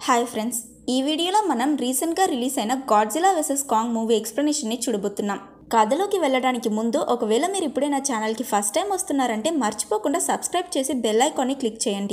hi friends ఈ వీడియోలో మనం రీసెంట్గా రిలీజ్ అయిన గాడ్జిలా వెసెస్ కాంగ్ మూవీ ఎక్స్ప్లెనేషన్ని చూడబోతున్నాం కథలోకి వెళ్ళడానికి ముందు ఒకవేళ మీరు ఇప్పుడే నా ఛానల్కి ఫస్ట్ టైం వస్తున్నారంటే మర్చిపోకుండా సబ్స్క్రైబ్ చేసి బెల్ ఐకాన్ని క్లిక్ చేయండి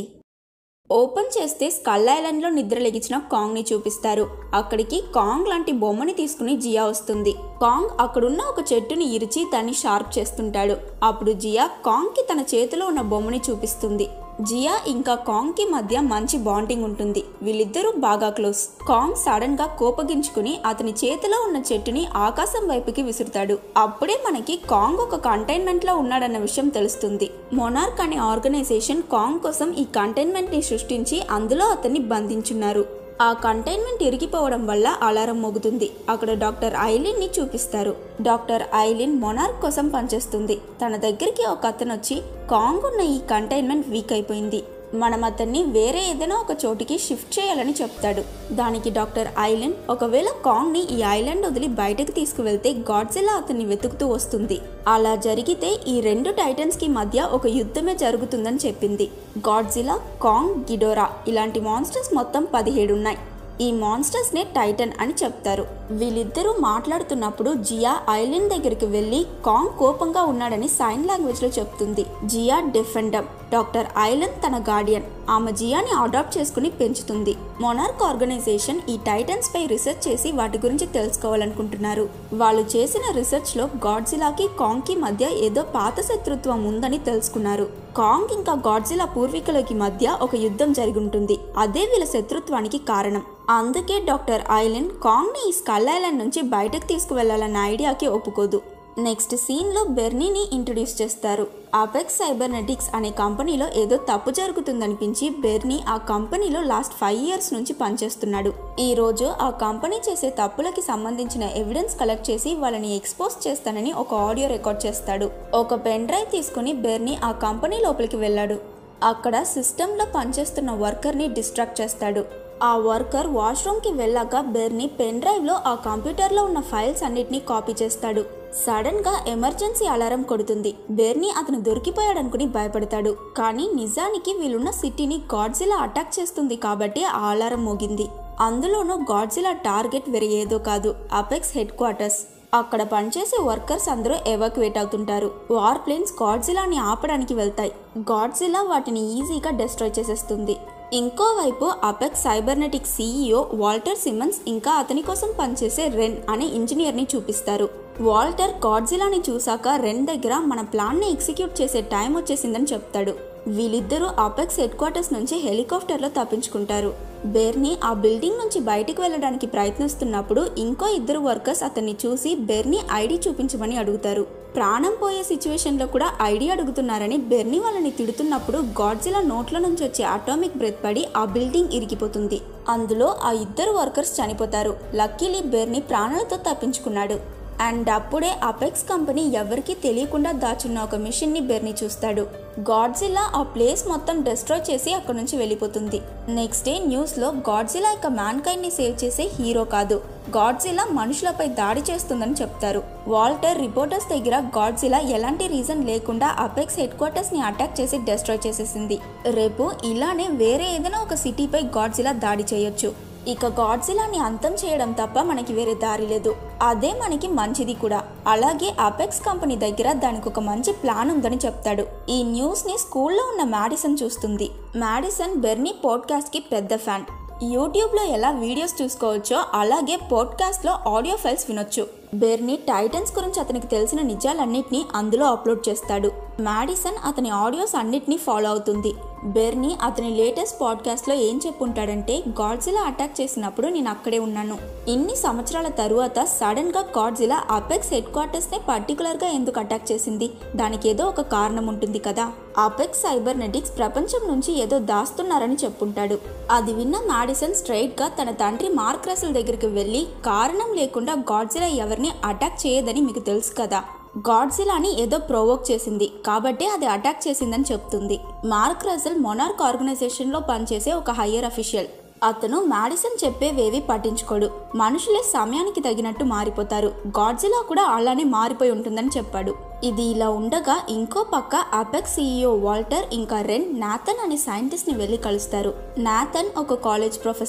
ఓపెన్ చేస్తే స్కల్ ఐలాండ్లో నిద్రలేగించిన కాంగ్ని చూపిస్తారు అక్కడికి కాంగ్ లాంటి బొమ్మని తీసుకుని జియా వస్తుంది కాంగ్ అక్కడున్న ఒక చెట్టుని ఇరిచి దాన్ని షార్ప్ చేస్తుంటాడు అప్పుడు జియా కాంగ్కి తన చేతిలో ఉన్న బొమ్మని చూపిస్తుంది జియా ఇంకా కాంగ్ కి మధ్య మంచి బాండింగ్ ఉంటుంది వీళ్ళిద్దరూ బాగా క్లోజ్ కాంగ్ సడన్ గా కోపగించుకుని అతని చేతిలో ఉన్న చెట్టుని ఆకాశం వైపుకి విసురుతాడు అప్పుడే మనకి కాంగ్ ఒక కంటైన్మెంట్ లో ఉన్నాడన్న విషయం తెలుస్తుంది మొనార్క్ అనే ఆర్గనైజేషన్ కాంగ్ కోసం ఈ కంటైన్మెంట్ ని సృష్టించి అందులో అతన్ని బంధించున్నారు ఆ కంటైన్మెంట్ ఇరిగిపోవడం వల్ల అలారం మోగుతుంది అక్కడ డాక్టర్ ఐలిన్ ని చూపిస్తారు డాక్టర్ ఐలిన్ మొనార్క్ కోసం పనిచేస్తుంది తన దగ్గరికి ఒక అతను వచ్చి కాంగ్ ఉన్న ఈ కంటైన్మెంట్ వీక్ అయిపోయింది మనం అతన్ని వేరే ఏదైనా ఒక చోటికి షిఫ్ట్ చేయాలని చెప్తాడు దానికి డాక్టర్ ఐలెన్ ఒకవేళ కాంగ్ని ఈ ఐలాండ్ వదిలి బయటకు తీసుకువెళ్తే గాడ్జిలా అతన్ని వెతుకుతూ వస్తుంది అలా జరిగితే ఈ రెండు టైటన్స్కి మధ్య ఒక యుద్ధమే జరుగుతుందని చెప్పింది గాడ్జిలా కాంగ్ గిడోరా ఇలాంటి మాన్స్టర్స్ మొత్తం పదిహేడు ఉన్నాయి ఈ మాన్స్టర్స్ నే టైటన్ అని చెప్తారు వీళ్ళిద్దరూ మాట్లాడుతున్నప్పుడు జియా ఐలాండ్ దగ్గరికి వెళ్లి కాంగ్ కోపంగా ఉన్నాడని సైన్ లాంగ్వేజ్ లో చెప్తుంది జియా డిఫెండమ్ డాక్టర్ ఐలన్ తన గార్డియన్ ఆమె జియాని అడాప్ట్ చేసుకుని పెంచుతుంది మొనార్క్ ఆర్గనైజేషన్ ఈ టైటన్స్ పై రీసెర్చ్ చేసి వాటి గురించి తెలుసుకోవాలనుకుంటున్నారు వాళ్ళు చేసిన రీసెర్చ్ లో గాడ్జిలాకి కాంగ్ కి మధ్య ఏదో పాత శత్రుత్వం ఉందని తెలుసుకున్నారు కాంగ్ ఇంకా గాడ్జిలా పూర్వీకులకి మధ్య ఒక యుద్ధం జరిగి ఉంటుంది అదే వీళ్ళ శత్రుత్వానికి కారణం అందుకే డాక్టర్ ఐలెన్ కాంగ్ని ఈ స్కల్ ఐలాండ్ నుంచి బయటకు తీసుకువెళ్లాలన్న ఐడియాకి ఒప్పుకోదు నెక్స్ట్ సీన్లో బెర్నీని ఇంట్రడ్యూస్ చేస్తారు అపెక్స్ సైబర్నెటిక్స్ అనే కంపెనీలో ఏదో తప్పు జరుగుతుందనిపించి బెర్నీ ఆ కంపెనీలో లాస్ట్ ఫైవ్ ఇయర్స్ నుంచి పనిచేస్తున్నాడు ఈ రోజు ఆ కంపెనీ చేసే తప్పులకి సంబంధించిన ఎవిడెన్స్ కలెక్ట్ చేసి వాళ్ళని ఎక్స్పోజ్ చేస్తానని ఒక ఆడియో రికార్డ్ చేస్తాడు ఒక పెన్ డ్రైవ్ తీసుకుని బెర్నీ ఆ కంపెనీ లోపలికి వెళ్ళాడు అక్కడ సిస్టంలో పనిచేస్తున్న వర్కర్ని డిస్ట్రాక్ట్ చేస్తాడు ఆ వర్కర్ వాష్రూమ్కి వెళ్ళాక బెర్నీ పెన్ డ్రైవ్లో ఆ కంప్యూటర్లో ఉన్న ఫైల్స్ అన్నిటినీ కాపీ చేస్తాడు సడన్ గా ఎమర్జెన్సీ అలారం కొడుతుంది బెర్నీ అతను దొరికిపోయాడనుకుని భయపడతాడు కానీ నిజానికి వీళ్ళున్న సిటీని గాడ్జిలా అటాక్ చేస్తుంది కాబట్టి ఆ అలారం మోగింది అందులోనూ గాడ్జిలా టార్గెట్ వేరే ఏదో కాదు అపెక్స్ హెడ్ క్వార్టర్స్ అక్కడ పనిచేసే వర్కర్స్ అందరూ ఎవాక్యువేట్ అవుతుంటారు వార్ ప్లేన్స్ గాడ్జిలాని ఆపడానికి వెళ్తాయి గాడ్జిలా వాటిని ఈజీగా డిస్ట్రాయ్ చేసేస్తుంది ఇంకోవైపు Apex Cybernetic CEO Walter Simmons ఇంకా అతని కోసం పనిచేసే రెన్ అనే ఇంజనీర్ని చూపిస్తారు వాల్టర్ గాడ్జిలాని చూశాక రెన్ దగ్గర మన ప్లాన్ని ఎగ్జిక్యూట్ చేసే టైం వచ్చేసిందని చెప్తాడు వీళ్ళిద్దరూ అపెక్స్ హెడ్ క్వార్టర్స్ నుంచి హెలికాప్టర్లో తప్పించుకుంటారు బెర్నీ ఆ బిల్డింగ్ నుంచి బయటకు వెళ్ళడానికి ప్రయత్నిస్తున్నప్పుడు ఇంకో ఇద్దరు వర్కర్స్ అతన్ని చూసి బెర్నీ ఐడి చూపించమని అడుగుతారు ప్రాణం పోయే సిచ్యువేషన్లో కూడా ఐడి అడుగుతున్నారని బెర్నీ వాళ్ళని తిడుతున్నప్పుడు గాడ్జిలా నోట్ల నుంచి వచ్చే అటామిక్ బ్రెత్ పడి ఆ బిల్డింగ్ ఇరిగిపోతుంది అందులో ఆ ఇద్దరు వర్కర్స్ చనిపోతారు లక్కీలీ బెర్నీ ప్రాణాలతో తప్పించుకున్నాడు అండ్ అప్పుడే అపెక్స్ కంపెనీ ఎవరికీ తెలియకుండా దాచున్న ఒక మిషన్ని బెర్నీ చూస్తాడు గాడ్జిలా ఆ ప్లేస్ మొత్తం డిస్ట్రాయ్ చేసి అక్కడి నుంచి వెళ్ళిపోతుంది నెక్స్ట్ డే న్యూస్లో గాడ్జిలా ఇక మ్యాన్కైండ్ని సేవ్ చేసే హీరో కాదు గాడ్జిలా మనుషులపై దాడి చేస్తుందని చెప్తారు వాల్టర్ రిపోర్టర్స్ దగ్గర గాడ్జిలా ఎలాంటి రీజన్ లేకుండా అపెక్స్ హెడ్ క్వార్టర్స్ని అటాక్ చేసి డిస్ట్రాయ్ చేసేసింది రేపు ఇలానే వేరే ఏదైనా ఒక సిటీపై గాడ్జిలా దాడి చేయొచ్చు ఇక గాడ్జిలాని అంతం చేయడం తప్ప మనకి వేరే దారి లేదు అదే మనకి మంచిది కూడా అలాగే అపెక్స్ కంపెనీ దగ్గర దానికి ఒక మంచి ప్లాన్ ఉందని చెప్తాడు ఈ న్యూస్ ని స్కూల్లో ఉన్న మ్యాడిసన్ చూస్తుంది మ్యాడిసన్ బెర్నీ పోడ్కాస్ట్ కి పెద్ద ఫ్యాన్ యూట్యూబ్లో ఎలా వీడియోస్ చూసుకోవచ్చో అలాగే పోడ్కాస్ట్లో ఆడియో ఫైల్స్ వినొచ్చు బెర్నీ టైటన్స్ గురించి అతనికి తెలిసిన నిజాలన్నింటినీ అందులో అప్లోడ్ చేస్తాడు మ్యాడిసన్ అతని ఆడియోస్ అన్నిటినీ ఫాలో అవుతుంది బెర్నీ అతని లేటెస్ట్ పాడ్కాస్ట్లో ఏం చెప్పుంటాడంటే గాడ్జిలా అటాక్ చేసినప్పుడు నేను అక్కడే ఉన్నాను ఇన్ని సంవత్సరాల తరువాత సడన్ గా గాడ్జిలా అపెక్స్ హెడ్ క్వార్టర్స్ నే పర్టికులర్ గా ఎందుకు అటాక్ చేసింది దానికి ఏదో ఒక కారణం ఉంటుంది కదా అపెక్స్ సైబర్నెటిక్స్ ప్రపంచం నుంచి ఏదో దాస్తున్నారని చెప్పుంటాడు అది విన్న మ్యాడిసన్ స్ట్రైట్ గా తన తండ్రి మార్క్ రసల్ దగ్గరికి వెళ్లి కారణం లేకుండా గాడ్జిలా ఎవరిని అటాక్ చేయదని మీకు తెలుసు కదా గాడ్జిలాని ఏదో ప్రొవోక్ చేసింది కాబట్టి అది అటాక్ చేసిందని చెప్తుంది మార్క్ రసల్ మొనార్క్ ఆర్గనైజేషన్లో పనిచేసే ఒక హయ్యర్ అఫీషియల్ అతను మ్యాడిసన్ చెప్పేవేవి పట్టించుకోడు మనుషులే సమయానికి తగినట్టు మారిపోతారు గాడ్జిలా కూడా అలానే మారిపోయి ఉంటుందని చెప్పాడు ఇది ఇలా ఉండగా ఇంకో పక్క అపెక్స్ సీఈఓ వాల్టర్ ఇంకా రెన్ నాథన్ అనే సైంటిస్ట్ ని వెళ్లి కలుస్తారు నాథన్ ఒక కాలేజ్ ప్రొఫెసర్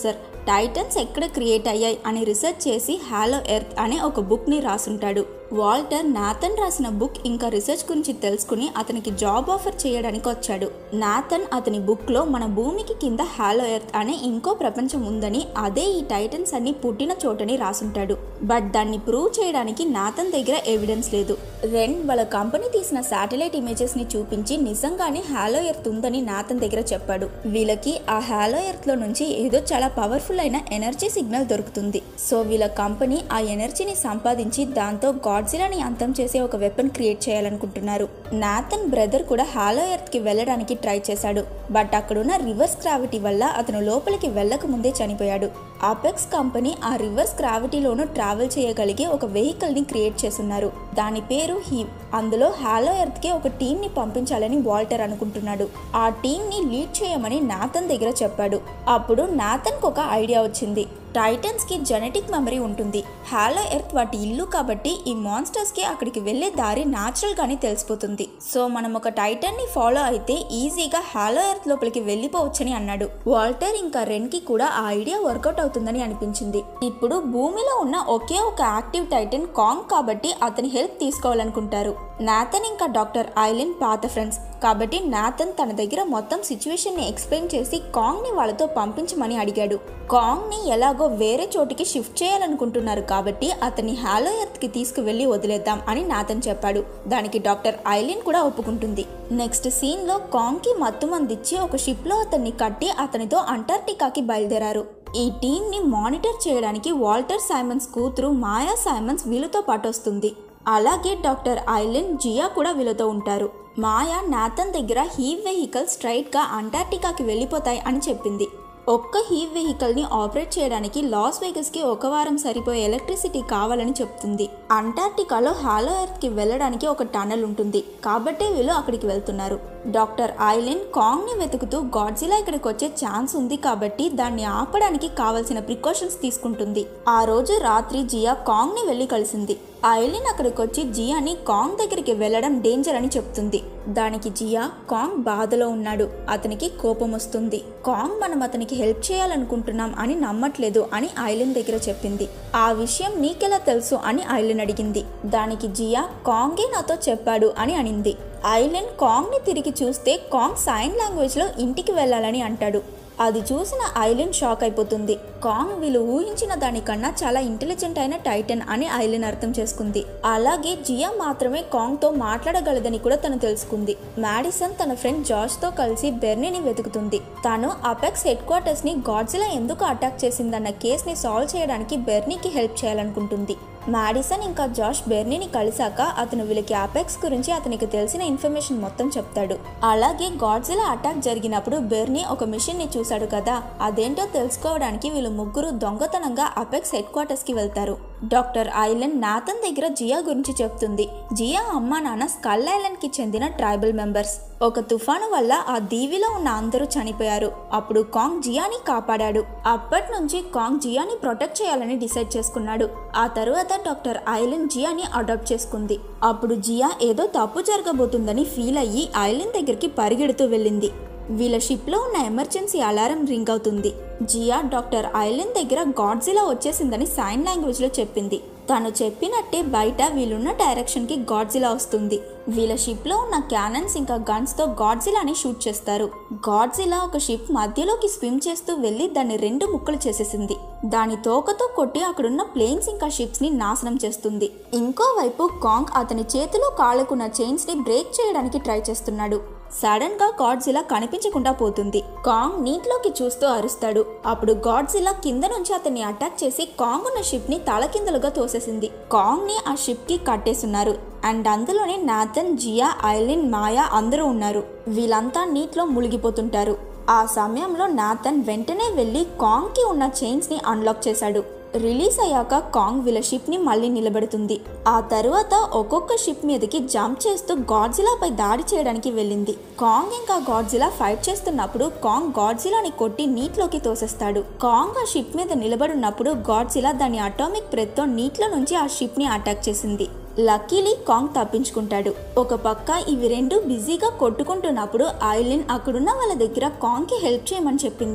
టైటన్స్ ఎక్కడ క్రియేట్ అయ్యాయి అని రీసెర్చ్ చేసి హాలో ఎర్త్ అనే ఒక బుక్ని రాసుంటాడు వాల్టర్ నాథన్ రాసిన బుక్ ఇంకా రీసెర్చ్ గురించి తెలుసుకుని అతనికి జాబ్ ఆఫర్ చేయడానికి వచ్చాడు నాథన్ అతని బుక్లో మన భూమికి కింద హాలో ఎర్త్ అనే ఇంకో ప్రపంచం ఉందని అదే ఈ టైటన్స్ అన్ని పుట్టిన చోటని రాసుంటాడు బట్ దాన్ని ప్రూవ్ చేయడానికి నాథన్ దగ్గర ఎవిడెన్స్ లేదు రెన్ వాళ్ళ కంపెనీ తీసిన శాటిలైట్ ఇమేజెస్ ని చూపించి నిజంగానే హాలో ఎర్త్ ఉందని నాథన్ దగ్గర చెప్పాడు వీళ్ళకి ఆ హాలో ఎర్త్ లో నుంచి ఏదో చాలా పవర్ఫుల్ అయిన ఎనర్జీ సిగ్నల్ దొరుకుతుంది సో వీళ్ళ కంపెనీ ఆ ఎనర్జీని సంపాదించి దాంతో గాడ్జిలాని అంతం చేసే ఒక వెపన్ క్రియేట్ చేయాలనుకుంటున్నారు నాథన్ బ్రదర్ కూడా హాలో ఎర్త్ కి వెళ్ళడానికి ట్రై చేశాడు బట్ అక్కడున్న రివర్స్ గ్రావిటీ వల్ల అతను లోపలికి వెళ్ళక ముందే చనిపోయాడు అపెక్స్ కంపెనీ ఆ రివర్స్ గ్రావిటీలోనూ ట్రావెల్ చేయగలిగే ఒక వెహికల్ ని క్రియేట్ చేస్తున్నారు దాని పేరు హీవ్ అందులో హాలో ఎర్త్ కి ఒక టీం ని పంపించాలని వాల్టర్ అనుకుంటున్నాడు ఆ టీం ని లీడ్ చేయమని నాథన్ దగ్గర చెప్పాడు అప్పుడు నాథన్ ఒక ఐడియా వచ్చింది టైటన్స్ కి జెనెటిక్ మెమరీ ఉంటుంది హాలో ఎర్త్ వాటి ఇల్లు కాబట్టి ఈ మాన్స్టర్స్ కి అక్కడికి వెళ్లే దారి న్యాచురల్ గానే తెలిసిపోతుంది సో మనం ఒక టైటన్ ని ఫాలో అయితే ఈజీగా హాలో ఎర్త్ లోపలికి వెళ్ళిపోవచ్చని అన్నాడు వాల్టర్ ఇంకా రెన్ కి కూడా ఆ ఐడియా వర్కౌట్ అవుతుందని అనిపించింది ఇప్పుడు భూమిలో ఉన్న ఒకే ఒక యాక్టివ్ టైటన్ కాంగ్ కాబట్టి అతని హెల్ప్ తీసుకోవాలనుకుంటారు నాథన్ ఇంకా డాక్టర్ ఐలిన్ పాత ఫ్రెండ్స్ కాబట్టి నాథన్ తన దగ్గర మొత్తం సిచ్యువేషన్ ని ఎక్స్ప్లెయిన్ చేసి కాంగ్ ని వాళ్ళతో పంపించమని అడిగాడు కాంగ్ ని ఎలాగో వేరే చోటికి షిఫ్ట్ చేయాలనుకుంటున్నారు కాబట్టి అతన్ని హాలో ఎర్త్ కి తీసుకువెళ్లి వదిలేద్దాం అని నాథన్ చెప్పాడు దానికి డాక్టర్ ఐలిన్ కూడా ఒప్పుకుంటుంది నెక్స్ట్ సీన్ లో కాంగ్ కి మత్తు మందిచ్చి ఒక షిప్ లో అతన్ని కట్టి అతనితో అంటార్టికాకి బయలుదేరారు ఈ టీం ని మానిటర్ చేయడానికి వాల్టర్ సైమన్స్ కూతురు మాయా సైమన్స్ వీళ్ళతో పాటు వస్తుంది అలాగే డాక్టర్ ఐలిన్ జియా కూడా వీళ్ళతో ఉంటారు మాయా నాథన్ దగ్గర హీవ్ వెహికల్ స్ట్రైట్గా అంటార్టికాకి వెళ్ళిపోతాయి అని చెప్పింది ఒక్క హీవ్ వెహికల్ని ఆపరేట్ చేయడానికి లాస్ వేగస్కి ఒక వారం సరిపోయే ఎలక్ట్రిసిటీ కావాలని చెప్తుంది అంటార్టికాలో హాలో ఎర్త్కి వెళ్ళడానికి ఒక టనల్ ఉంటుంది కాబట్టే వీళ్ళు అక్కడికి వెళ్తున్నారు డాక్టర్ ఐలిన్ కాంగ్ని వెతుకుతూ గాడ్జిలా ఇక్కడికి వచ్చే ఛాన్స్ ఉంది కాబట్టి దాన్ని ఆపడానికి కావలసిన ప్రికాషన్స్ తీసుకుంటుంది ఆ రోజు రాత్రి జియా కాంగ్ని వెళ్ళి కలిసింది ఐలిన్ అక్కడికి వచ్చి జియాని కాంగ్ దగ్గరికి వెళ్ళడం డేంజర్ అని చెప్తుంది దానికి జియా కాంగ్ బాధలో ఉన్నాడు అతనికి కోపం వస్తుంది కాంగ్ మనం అతనికి హెల్ప్ చేయాలనుకుంటున్నాం అని నమ్మట్లేదు అని ఐలిన్ దగ్గర చెప్పింది ఆ విషయం నీకెలా తెలుసు అని ఐలిన్ అడిగింది దానికి జియా కాంగే నాతో చెప్పాడు అని అనింది ఐలిన్ కాంగ్ని తిరిగి చూస్తే కాంగ్ సైన్ లాంగ్వేజ్లో ఇంటికి వెళ్ళాలని అంటాడు అది చూసిన ఐలిన్ షాక్ అయిపోతుంది కాంగ్ వీళ్ళు ఊహించిన దానికన్నా చాలా ఇంటెలిజెంట్ అయిన టైటన్ అని ఐలిన్ అర్థం చేసుకుంది అలాగే జియా మాత్రమే కాంగ్ తో మాట్లాడగలదని కూడా తను తెలుసుకుంది మాడిసన్ తన ఫ్రెండ్ జార్జ్ తో కలిసి బెర్నీని వెతుకుతుంది తను అపెక్స్ హెడ్ క్వార్టర్స్ ని గాడ్జిలా ఎందుకు అటాక్ చేసిందన్న కేసుని సాల్వ్ చేయడానికి బెర్నీకి హెల్ప్ చేయాలనుకుంటుంది మాడిసన్ ఇంకా జాష్ బెర్నీని కలిశాక అతను వీళ్ళకి అపెక్స్ గురించి అతనికి తెలిసిన ఇన్ఫర్మేషన్ మొత్తం చెప్తాడు అలాగే గాడ్జిలా అటాక్ జరిగినప్పుడు బెర్నీ ఒక మిషన్ ని చూశాడు కదా అదేంటో తెలుసుకోవడానికి వీళ్ళు ముగ్గురు దొంగతనంగా అపెక్స్ హెడ్ క్వార్టర్స్ కి వెళ్తారు డాక్టర్ ఐలన్ నాథన్ దగ్గర జియా గురించి చెప్తుంది జియా అమ్మ నాన్న స్కల్ ఐలాండ్ కి చెందిన ట్రైబల్ మెంబర్స్ ఒక తుఫాను వల్ల ఆ దీవిలో ఉన్న అందరూ చనిపోయారు అప్పుడు కాంగ్ జియాని కాపాడాడు అప్పటి నుంచి కాంగ్ జియాని ప్రొటెక్ట్ చేయాలని డిసైడ్ చేసుకున్నాడు ఆ తరువాత డాక్టర్ ఐలిన్ జియాని అడాప్ట్ చేసుకుంది అప్పుడు జియా ఏదో తప్పు జరగబోతుందని ఫీల్ అయ్యి ఐలిన్ దగ్గరికి పరిగెడుతూ వెళ్ళింది వీళ్ళ షిప్లో ఉన్న ఎమర్జెన్సీ అలారం రింగ్ అవుతుంది జియా డాక్టర్ ఐలిన్ దగ్గర గాడ్జిలా వచ్చేసిందని సైన్ లాంగ్వేజ్లో చెప్పింది తను చెప్పినట్టే బయట వీళ్ళున్న డైరెక్షన్కి గాడ్జిలా వస్తుంది వీళ్ళ షిప్లో ఉన్న క్యానన్స్ ఇంకా గన్స్తో గాడ్జిలాని షూట్ చేస్తారు గాడ్జిలా ఒక షిప్ మధ్యలోకి స్విమ్ చేస్తూ వెళ్ళి దాన్ని రెండు ముక్కలు చేసేసింది దాని తోకతో కొట్టి అక్కడున్న ప్లేన్స్ ఇంకా షిప్స్ ని నాశనం చేస్తుంది ఇంకోవైపు కాంగ్ అతని చేతిలో కాళ్ళకున్న చైన్స్ ని బ్రేక్ చేయడానికి ట్రై చేస్తున్నాడు సడన్ గా గాడ్జిలా కనిపించకుండా పోతుంది కాంగ్ నీటిలోకి చూస్తూ అరుస్తాడు అప్పుడు గాడ్జిలా కింద నుంచి అతన్ని అటాక్ చేసి కాంగ్ ఉన్న షిప్ ని తలకిందలుగా తోసేసింది కాంగ్ ని ఆ షిప్ కి కట్టేస్తున్నారు అండ్ అందులోనే నాథన్ జియా ఐలిన్ మాయా అందరూ ఉన్నారు వీళ్ళంతా నీటిలో మునిగిపోతుంటారు ఆ సమయంలో నాథన్ వెంటనే వెళ్ళి కాంగ్కి ఉన్న చైన్స్ని అన్లాక్ చేశాడు రిలీజ్ అయ్యాక కాంగ్ వీళ్ళ షిప్ని మళ్ళీ నిలబెడుతుంది ఆ తరువాత ఒక్కొక్క షిప్ మీదకి జంప్ చేస్తూ గాడ్జిలాపై దాడి చేయడానికి వెళ్ళింది కాంగ్ ఇంకా గాడ్జిలా ఫైట్ చేస్తున్నప్పుడు కాంగ్ గాడ్జిలాని కొట్టి నీటిలోకి తోసేస్తాడు కాంగ్ ఆ షిప్ మీద నిలబడినప్పుడు గాడ్జిలా దాని అటామిక్ బ్రెత్తో నీటిలో నుంచి ఆ షిప్ని అటాక్ చేసింది లక్కీలీ కాంగ్ తప్పించుకుంటాడు ఒక పక్క ఇవి రెండు బిజీగా కొట్టుకుంటున్నప్పుడు ఐలిన్ అక్కడున్న వాళ్ళ దగ్గర కాంగ్కి హెల్ప్ చేయమని చెప్పింది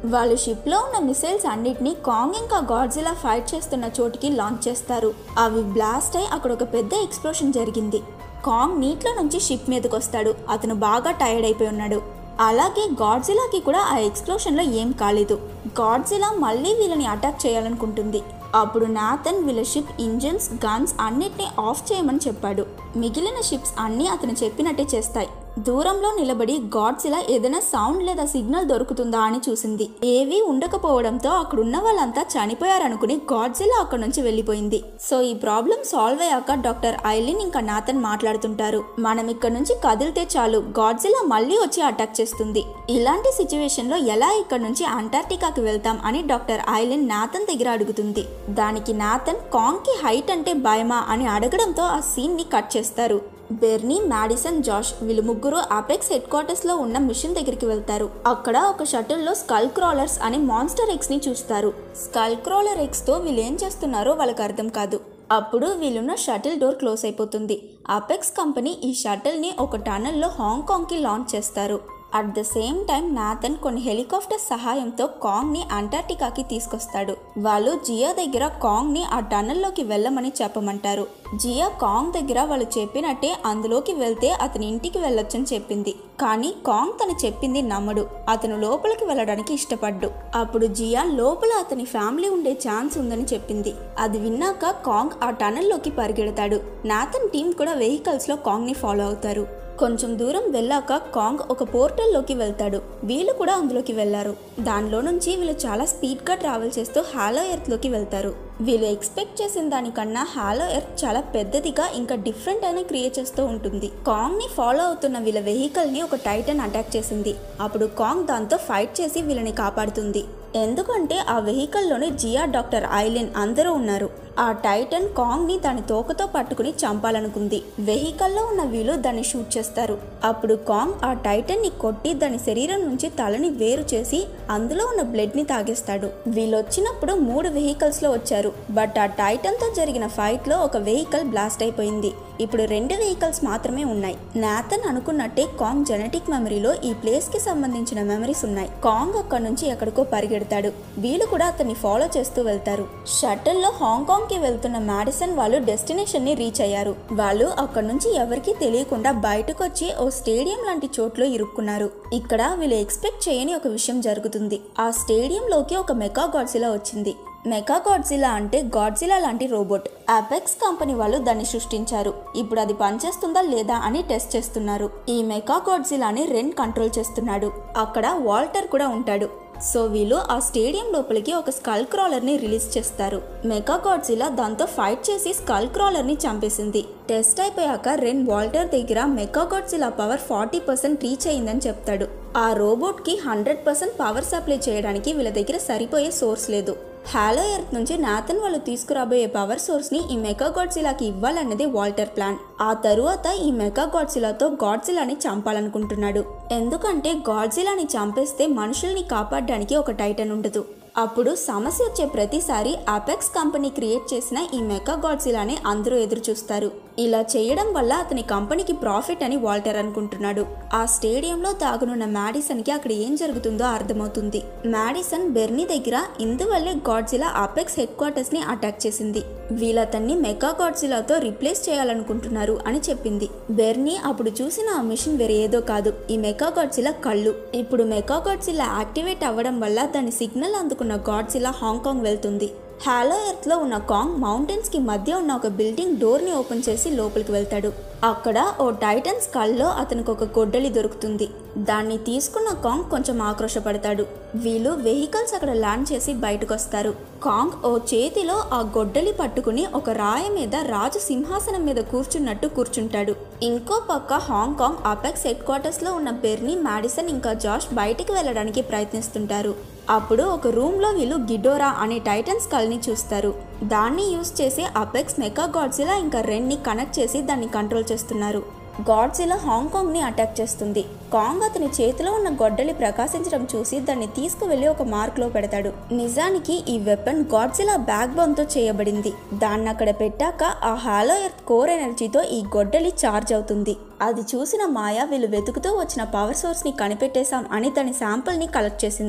వాళ్ళు షిప్లో ఉన్న మిసైల్స్ అన్నిటినీ కాంగ్ ఇంకా గాడ్జిలా ఫైట్ చేస్తున్న చోటికి లాంచ్ చేస్తారు అవి బ్లాస్ట్ అయి అక్కడ ఒక పెద్ద ఎక్స్ప్లోషన్ జరిగింది కాంగ్ నీటిలో నుంచి షిప్ మీదకి వస్తాడు అతను బాగా టైర్డ్ అయిపోయి ఉన్నాడు అలాగే గాడ్జిలాకి కూడా ఆ ఎక్స్ప్లోషన్లో ఏం కాలేదు గాడ్జిలా మళ్ళీ వీళ్ళని అటాక్ చేయాలనుకుంటుంది అప్పుడు నాథన్ వీళ్ళ షిప్ ఇంజిన్స్ గన్స్ అన్నిటినీ ఆఫ్ చేయమని చెప్పాడు మిగిలిన షిప్స్ అన్నీ అతను చెప్పినట్టే చేస్తాయి దూరంలో నిలబడి గాడ్జిలా ఏదైనా సౌండ్ లేదా సిగ్నల్ దొరుకుతుందా అని చూసింది ఏవీ ఉండకపోవడంతో అక్కడున్న వాళ్ళంతా చనిపోయారనుకుని గాడ్జిలా అక్కడ నుంచి వెళ్ళిపోయింది సో ఈ ప్రాబ్లం సాల్వ్ అయ్యాక డాక్టర్ ఐలిన్ ఇంకా నాథన్ మాట్లాడుతుంటారు మనం ఇక్కడ నుంచి కదిలితే చాలు గాడ్జిలా మళ్ళీ వచ్చి అటాక్ చేస్తుంది ఇలాంటి సిచ్యువేషన్ లో ఎలా ఇక్కడ నుంచి అంటార్టికాకి వెళ్తాం అని డాక్టర్ ఐలిన్ నాథన్ దగ్గర అడుగుతుంది దానికి నాథన్ కాంగ్ కి హైట్ అంటే భయమా అని అడగడంతో ఆ సీన్ ని కట్ చేస్తారు బెర్నీ మ్యాడిసన్ జాష్ వీళ్ళు ముగ్గురు అపెక్స్ హెడ్ క్వార్టర్స్ లో ఉన్న మిషన్ దగ్గరికి వెళ్తారు అక్కడ ఒక షటిల్ లో స్కల్ క్రాలర్స్ అనే మాన్స్టర్ ఎగ్స్ ని చూస్తారు స్కల్ క్రాలర్ ఎగ్స్ తో వీళ్ళు ఏం చేస్తున్నారో వాళ్ళకి అర్థం కాదు అప్పుడు వీళ్ళున్న షటిల్ డోర్ క్లోజ్ అయిపోతుంది అపెక్స్ కంపెనీ ఈ షటిల్ని ఒక టనల్లో హాంకాంగ్కి లాంచ్ చేస్తారు at the same time Nathan కొన్ని హెలికాప్టర్ సహాయంతో కాంగ్ని అంటార్టికాకి తీసుకొస్తాడు వాళ్ళు జియా దగ్గర కాంగ్ని ఆ టనల్లోకి వెళ్ళమని చెప్పమంటారు జియా కాంగ్ దగ్గర వాళ్ళు చెప్పినట్టే అందులోకి వెళ్తే అతని ఇంటికి వెళ్ళొచ్చని చెప్పింది కానీ కాంగ్ తను చెప్పింది నమ్మడు అతను లోపలికి వెళ్ళడానికి ఇష్టపడ్డు అప్పుడు జియా లోపల అతని ఫ్యామిలీ ఉండే ఛాన్స్ ఉందని చెప్పింది అది విన్నాక కాంగ్ ఆ టనల్లోకి పరిగెడతాడు నాథన్ టీం కూడా వెహికల్స్లో కాంగ్ని ఫాలో అవుతారు కొంచెం దూరం వెళ్ళాక కాంగ్ ఒక పోర్టల్లోకి వెళ్తాడు వీళ్ళు కూడా అందులోకి వెళ్లారు దానిలో నుంచి వీళ్ళు చాలా స్పీడ్గా ట్రావెల్ చేస్తూ హాలో ఎర్త్లోకి వెళ్తారు వీళ్ళు ఎక్స్పెక్ట్ చేసిన దానికన్నా హాలో ఎర్త్ చాలా పెద్దదిగా ఇంకా డిఫరెంట్ అయిన క్రియేచర్స్తో ఉంటుంది కాంగ్ని ఫాలో అవుతున్న వీళ్ళ వెహికల్ని ఒక టైటన్ అటాక్ చేసింది అప్పుడు కాంగ్ దాంతో ఫైట్ చేసి వీళ్ళని కాపాడుతుంది ఎందుకంటే ఆ వెహికల్లోనే జియా డాక్టర్ ఐలిన్ అందరూ ఉన్నారు ఆ టైటన్ కాంగ్ని దాని తోకతో పట్టుకుని చంపాలనుకుంది వెహికల్లో ఉన్న వీళ్ళు దాన్ని షూట్ చేస్తారు అప్పుడు కాంగ్ ఆ టైటన్ని కొట్టి దాని శరీరం నుంచి తలని వేరు చేసి అందులో ఉన్న బ్లడ్ని తాగేస్తాడు వీళ్ళు వచ్చినప్పుడు మూడు వెహికల్స్లో వచ్చారు బట్ ఆ టైటన్తో జరిగిన ఫైట్లో ఒక వెహికల్ బ్లాస్ట్ అయిపోయింది ఇప్పుడు రెండు వెహికల్స్ మాత్రమే ఉన్నాయి నాథన్ అనుకున్నట్టే కాంగ్ జెనెటిక్ మెమరీలో ఈ ప్లేస్ కి సంబంధించిన మెమరీస్ ఉన్నాయి కాంగ్ అక్కడ నుంచి ఎక్కడికో పరిగెడతాడు వీళ్ళు కూడా అతన్ని ఫాలో చేస్తూ వెళ్తారు షటిల్ లో హాంకాంగ్ కి వెళ్తున్న మ్యాడిసన్ వాళ్ళు డెస్టినేషన్ ని రీచ్ అయ్యారు వాళ్ళు అక్కడ నుంచి ఎవరికీ తెలియకుండా బయటకు వచ్చి ఓ స్టేడియం లాంటి చోట్లో ఇరుక్కున్నారు ఇక్కడ వీళ్ళు ఎక్స్పెక్ట్ చేయని ఒక విషయం జరుగుతుంది ఆ స్టేడియంలోకి ఒక మెగా గాడ్జిలా వచ్చింది మెగా గాడ్జిలా అంటే గాడ్జిలా లాంటి రోబోట్ అపెక్స్ కంపెనీ వాళ్ళు దాన్ని సృష్టించారు ఇప్పుడు అది పనిచేస్తుందా లేదా అని టెస్ట్ చేస్తున్నారు ఈ మెగా గాడ్జిలాని రెన్ కంట్రోల్ చేస్తున్నాడు అక్కడ వాల్టర్ కూడా ఉంటాడు సో వీళ్ళు ఆ స్టేడియం లోపలికి ఒక స్కల్ క్రాలర్ ని రిలీజ్ చేస్తారు మెగా గాడ్జిలా దాంతో ఫైట్ చేసి స్కల్ క్రాలర్ ని చంపేసింది టెస్ట్ అయిపోయాక రెన్ వాల్టర్ దగ్గర mega Godzilla power forty percent reach అయిందని చెప్తాడు ఆ రోబోట్ కి హండ్రెడ్ పర్సెంట్ పవర్ సప్లై చేయడానికి వీళ్ళ దగ్గర సరిపోయే సోర్స్ లేదు హాలో ఎర్త్ నుంచి నాథన్ వాళ్ళు తీసుకురాబోయే పవర్ సోర్స్ ని ఈ మెగా గాడ్జిలాకి ఇవ్వాలన్నది వాల్టర్ ప్లాన్ ఆ తరువాత ఈ మెగా గాడ్జిలాతో గాడ్జిలాని చంపాలనుకుంటున్నాడు ఎందుకంటే గాడ్జిలాని చంపేస్తే మనుషుల్ని కాపాడడానికి ఒక టైటన్ ఉండదు అప్పుడు సమస్య వచ్చే ప్రతిసారి అపెక్స్ కంపెనీ క్రియేట్ చేసిన ఈ మెగా గాడ్జిలానే అందరూ ఎదురు చూస్తారు ఇలా చేయడం వల్ల అతని కంపెనీకి ప్రాఫిట్ అని వాల్టర్ అనుకుంటున్నాడు ఆ స్టేడియంలో తాగనున్న మ్యాడిసన్కి అక్కడ ఏం జరుగుతుందో అర్థమవుతుంది మ్యాడిసన్ బెర్నీ దగ్గర ఇందువల్లే గాడ్జిలా అపెక్స్ హెడ్ క్వార్టర్స్ ని అటాక్ చేసింది వీళ్ళతన్ని మెగా గాడ్జిలాతో రిప్లేస్ చేయాలనుకుంటున్నారు అని చెప్పింది బెర్నీ అప్పుడు చూసిన ఆ మిషన్ వేరే ఏదో కాదు ఈ మెగా గాడ్జిలా కళ్ళు ఇప్పుడు మెగా గాడ్జిలా యాక్టివేట్ అవ్వడం వల్ల దాని సిగ్నల్ అందుకున్న గాడ్జిలా హాంకాంగ్ వెళ్తుంది హాలో ఎర్త్లో ఉన్న కాంగ్ మౌంటైన్స్కి మధ్య ఉన్న ఒక బిల్డింగ్ డోర్ని ఓపెన్ చేసి లోపలికి వెళ్తాడు అక్కడ ఓ టైటన్ స్కల్లో అతనికి ఒక గొడ్డలి దొరుకుతుంది దాన్ని తీసుకున్న కాంగ్ కొంచెం ఆక్రోశపడతాడు వీళ్ళు వెహికల్స్ అక్కడ ల్యాండ్ చేసి బయటకు వస్తారు కాంగ్ ఓ చేతిలో ఆ గొడ్డలి పట్టుకుని ఒక రాయి మీద రాజు సింహాసనం మీద కూర్చున్నట్టు కూర్చుంటాడు ఇంకో పక్క హాంకాంగ్ అపెక్స్ హెడ్ క్వార్టర్స్లో ఉన్న బెర్నీ మ్యాడిసన్ ఇంకా జాష్ బయటికి వెళ్ళడానికి ప్రయత్నిస్తుంటారు అప్పుడు ఒక రూమ్లో వీళ్ళు గిడోరా అనే టైటన్ స్కల్ని చూస్తారు దాన్ని యూస్ చేసి అపెక్స్ మెగా గాడ్జిలా ఇంకా రెన్ని కనెక్ట్ చేసి దాన్ని కంట్రోల్ చేస్తున్నారు గాడ్జిలా హాంకాంగ్ని అటాక్ చేస్తుంది కాంగ్ అతని చేతిలో ఉన్న గొడ్డలి ప్రకాశించడం చూసి దాన్ని తీసుకువెళ్లి ఒక మార్క్లో పెడతాడు నిజానికి ఈ వెపన్ గాడ్జిలా బ్యాక్ బోన్తో చేయబడింది దాన్ని అక్కడ పెట్టాక ఆ హాలో ఎర్త్ కోర్ ఎనర్జీతో ఈ గొడ్డలి చార్జ్ అవుతుంది అది చూసిన మాయ వీళ్ళు వెతుకుతూ వచ్చిన పవర్ సోర్స్ని కనిపెట్టేశాం అని దాని శాంపుల్ని కలెక్ట్ చేసింది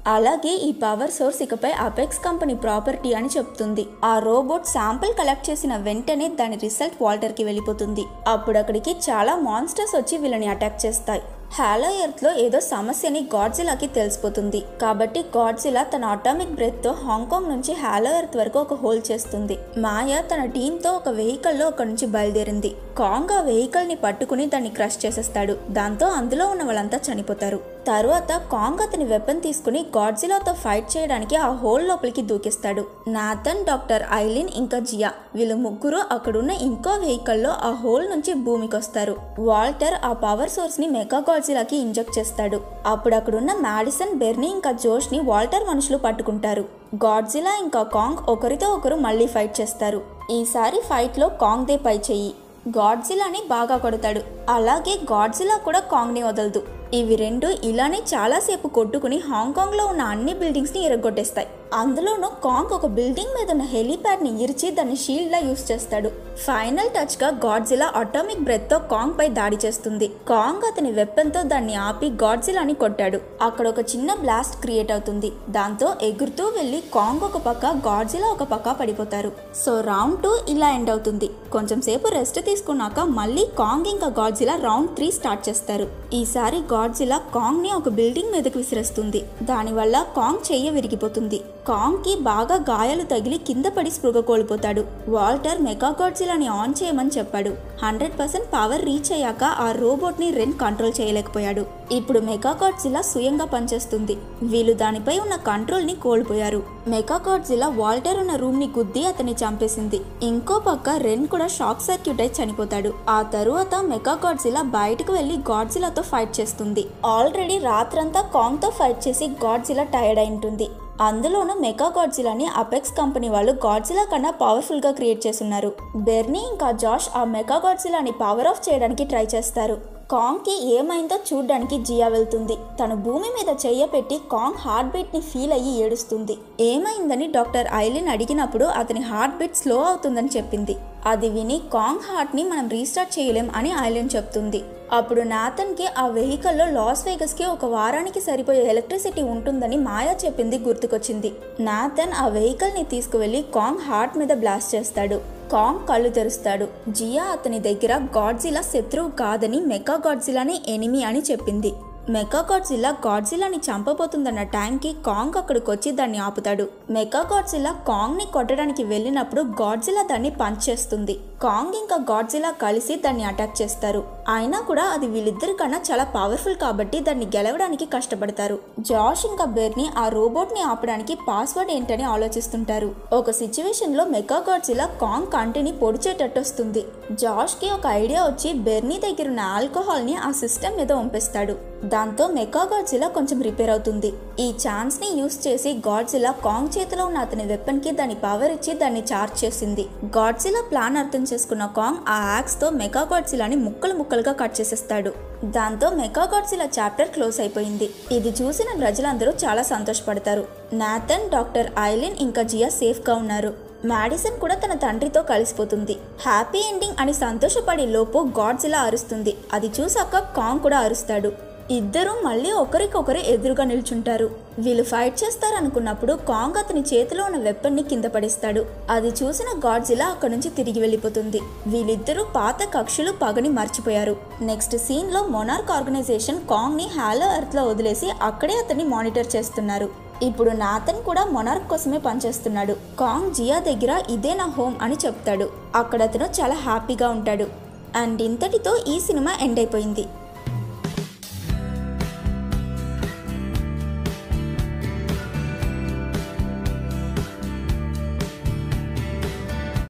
అలాగే ఈ పవర్ సోర్స్ ఇకపై అపెక్స్ కంపెనీ ప్రాపర్టీ అని చెప్తుంది ఆ రోబోట్ శాంపిల్ కలెక్ట్ చేసిన వెంటనే దాని రిజల్ట్ వాల్టర్కి వెళ్ళిపోతుంది అప్పుడు అక్కడికి చాలా మాన్స్టర్స్ వచ్చి వీళ్ళని అటాక్ చేస్తాయి హాలో ఎర్త్లో ఏదో సమస్యని గాడ్జిలాకి తెలిసిపోతుంది కాబట్టి గాడ్జిలా తన అటామిక్ బ్రెత్తో హాంకాంగ్ నుంచి హాలో ఎర్త్ వరకు ఒక హోల్ చేస్తుంది మాయా తన టీంతో ఒక వెహికల్లో అక్కడి నుంచి బయలుదేరింది కాంగ్ ఆ వెహికల్ని పట్టుకుని దాన్ని క్రష్ చేసేస్తాడు దాంతో అందులో ఉన్న వాళ్ళంతా చనిపోతారు తరువాత కాంగ్ అతని వెపన్ తీసుకుని గాడ్జిలాతో ఫైట్ చేయడానికి ఆ హోల్ లోపలికి దూకిస్తాడు నాథన్ డాక్టర్ ఐలిన్ ఇంకా జియా వీళ్ళు ముగ్గురు అక్కడున్న ఇంకో వెహికల్లో ఆ హోల్ నుంచి భూమికి వస్తారు వాల్టర్ ఆ పవర్ సోర్స్ ని మెగా గాడ్జిలాకి ఇంజెక్ట్ చేస్తాడు అప్పుడు అక్కడున్న మ్యాడిసన్ బెర్నీ ఇంకా జోష్ ని వాల్టర్ మనుషులు పట్టుకుంటారు గాడ్జిలా ఇంకా కాంగ్ ఒకరితో ఒకరు మళ్ళీ ఫైట్ చేస్తారు ఈసారి ఫైట్లో కాంగ్ దే పై చెయ్యి గాడ్జిలాని బాగా కొడతాడు అలాగే గాడ్జిలా కూడా కాంగ్ని వదలదు ఇవి రెండు ఇలానే చాలాసేపు కొట్టుకుని హాంకాంగ్లో ఉన్న అన్ని బిల్డింగ్స్ని ఎరగొట్టేస్తాయి అందులోనూ కాంగ్ ఒక బిల్డింగ్ మీద ఉన్న హెలీప్యాడ్ని ఇరిచి దాన్ని షీల్డ్లా యూస్ చేస్తాడు ఫైనల్ టచ్గా గాడ్జిలా అటామిక్ బ్రెత్తో కాంగ్ పై దాడి చేస్తుంది కాంగ్ అతని వెప్పన్తో దాన్ని ఆపి గాడ్జిలాని కొట్టాడు అక్కడ ఒక చిన్న బ్లాస్ట్ క్రియేట్ అవుతుంది దాంతో ఎగురుతూ వెళ్ళి కాంగ్ ఒక పక్క గాడ్జిలా ఒక పక్క పడిపోతారు సో రౌండ్ టూ ఇలా ఎండ్ అవుతుంది కొంచెం సేపు రెస్ట్ తీసుకున్నాక మళ్ళీ కాంగ్ ఇంకా గాడ్జిలా రౌండ్ త్రీ స్టార్ట్ చేస్తారు ఈసారి గాడ్జిలా కాంగ్ ని ఒక బిల్డింగ్ మీదకి విసిరేస్తుంది దానివల్ల కాంగ్ చెయ్యి విరిగిపోతుంది కాంగ్ కి బాగా గాయాలు తగిలి కింద పడి స్పృగ కోల్పోతాడు వాల్టర్ మెగా గాడ్జిలాని ఆన్ చేయమని చెప్పాడు హండ్రెడ్ పర్సెంట్ పవర్ రీచ్ అయ్యాక ఆ రోబోట్ ని రెన్ కంట్రోల్ చేయలేకపోయాడు ఇప్పుడు మెగా గాడ్జిలా స్వయంగా పనిచేస్తుంది వీళ్ళు దానిపై ఉన్న కంట్రోల్ ని కోల్పోయారు మెగా గాడ్జిలా వాల్టర్ ఉన్న రూమ్ ని గుద్ది అతన్ని చంపేసింది ఇంకో పక్క రెన్ కూడా షాక్ సర్క్యూట్ అయి చనిపోతాడు ఆ తరువాత మెగా గాడ్జిలా బయటకు వెళ్లి గాడ్జిలాతో ఫైట్ చేస్తుంది ఆల్రెడీ రాత్రంతా కాంగ్ తో ఫైట్ చేసి గాడ్జిలా టైర్డ్ అయి ఉంటుంది అందులోనూ మెగా గాడ్జిలాని అపెక్స్ కంపెనీ వాళ్ళు గాడ్జిలా కన్నా పవర్ఫుల్ గా క్రియేట్ చేస్తున్నారు బెర్నీ ఇంకా జాష్ ఆ మెగా గాడ్జిలాని పవర్ ఆఫ్ చేయడానికి ట్రై చేస్తారు కాంగ్ కి ఏమైందో చూడ్డానికి జియా వెళ్తుంది తను భూమి మీద చెయ్య పెట్టి కాంగ్ హార్ట్ బీట్ ని ఫీల్ అయ్యి ఏడుస్తుంది ఏమైందని డాక్టర్ ఐలిన్ అడిగినప్పుడు అతని హార్ట్ బీట్ స్లో అవుతుందని చెప్పింది అది విని కాంగ్ హార్ట్ ని మనం రీస్టార్ట్ చేయలేం అని ఐలిన్ చెప్తుంది అప్పుడు నాథన్ కి ఆ వెహికల్లో లాస్ వేగస్ కి ఒక వారానికి సరిపోయే ఎలక్ట్రిసిటీ ఉంటుందని మాయా చెప్పింది గుర్తుకొచ్చింది నాథన్ ఆ వెహికల్ ని తీసుకువెళ్లి కాంగ్ హార్ట్ మీద బ్లాస్ట్ చేస్తాడు కాంగ్ కళ్ళు తెరుస్తాడు జియా అతని దగ్గర గాడ్జిలా శత్రువు కాదని మెగా గాడ్జిలానే ఎనిమి అని చెప్పింది మెగా గాడ్జిల్లా గాడ్జిల్లాని చంపబోతుందన్న టైంకి కాంగ్ అక్కడికి వచ్చి దాన్ని ఆపుతాడు మెగా గాడ్జిల్లా కాంగ్ని కొట్టడానికి వెళ్ళినప్పుడు గాడ్జిల్లా దాన్ని పంచ్ చేస్తుంది కాంగ్ ఇంకా గాడ్జిల్లా కలిసి దాన్ని అటాక్ చేస్తారు అయినా కూడా అది వీళ్ళిద్దరి కన్నా చాలా పవర్ఫుల్ కాబట్టి దాన్ని గెలవడానికి కష్టపడతారు జాష్ ఇంకా బెర్ని ఆ రోబోట్ ని ఆపడానికి పాస్వర్డ్ ఏంటని ఆలోచిస్తుంటారు ఒక సిచ్యువేషన్ లో మెగా గాడ్జిల్లా కాంగ్ కంటిని పొడిచేటట్టు వస్తుంది జాష్ కి ఒక ఐడియా వచ్చి బెర్నీ దగ్గర ఉన్న ఆల్కహాల్ ని ఆ సిస్టమ్ మీద పంపిస్తాడు దాంతో మెగా గాడ్జిలా కొంచెం రిపేర్ అవుతుంది ఈ ఛాన్స్ ని యూస్ చేసి గాడ్జిలా కాంగ్ చేతిలో ఉన్న అతని వెపన్ కి దాని పవర్ ఇచ్చి దాన్ని చార్జ్ చేసింది గాడ్జిలా ప్లాన్ అర్థం చేసుకున్న కాంగ్ ఆ యాక్స్ తో మెగా గాడ్జిలాని ముక్కలు ముక్కలుగా కట్ చేసేస్తాడు దాంతో మెగా గాడ్జిలా చాప్టర్ క్లోజ్ అయిపోయింది ఇది చూసిన ప్రజలందరూ చాలా సంతోషపడతారు నాథన్ డాక్టర్ ఐలిన్ ఇంకా జియా సేఫ్ గా ఉన్నారు మ్యాడిసన్ కూడా తన తండ్రితో కలిసిపోతుంది హ్యాపీ ఎండింగ్ అని సంతోషపడే లోపు గాడ్జిలా అరుస్తుంది అది చూసాక కాంగ్ కూడా అరుస్తాడు ఇద్దరూ మళ్ళీ ఒకరికొకరు ఎదురుగా నిల్చుంటారు వీళ్ళు ఫైట్ చేస్తారనుకున్నప్పుడు కాంగ్ అతని చేతిలో ఉన్న వెప్పన్ని కింద పడేస్తాడు అది చూసిన గాడ్జిలా అక్కడి నుంచి తిరిగి వెళ్ళిపోతుంది వీళ్ళిద్దరూ పాత కక్షలు పగని మర్చిపోయారు నెక్స్ట్ సీన్ లో మొనార్క్ ఆర్గనైజేషన్ కాంగ్ ని హాలో ఎర్త్ లో వదిలేసి అక్కడే అతన్ని మానిటర్ చేస్తున్నారు ఇప్పుడు నాథన్ కూడా మొనార్క్ కోసమే పనిచేస్తున్నాడు కాంగ్ జియా దగ్గర ఇదే నా హోమ్ అని చెప్తాడు అక్కడ అతను చాలా హ్యాపీగా ఉంటాడు అండ్ ఇంతటితో ఈ సినిమా ఎండ్ అయిపోయింది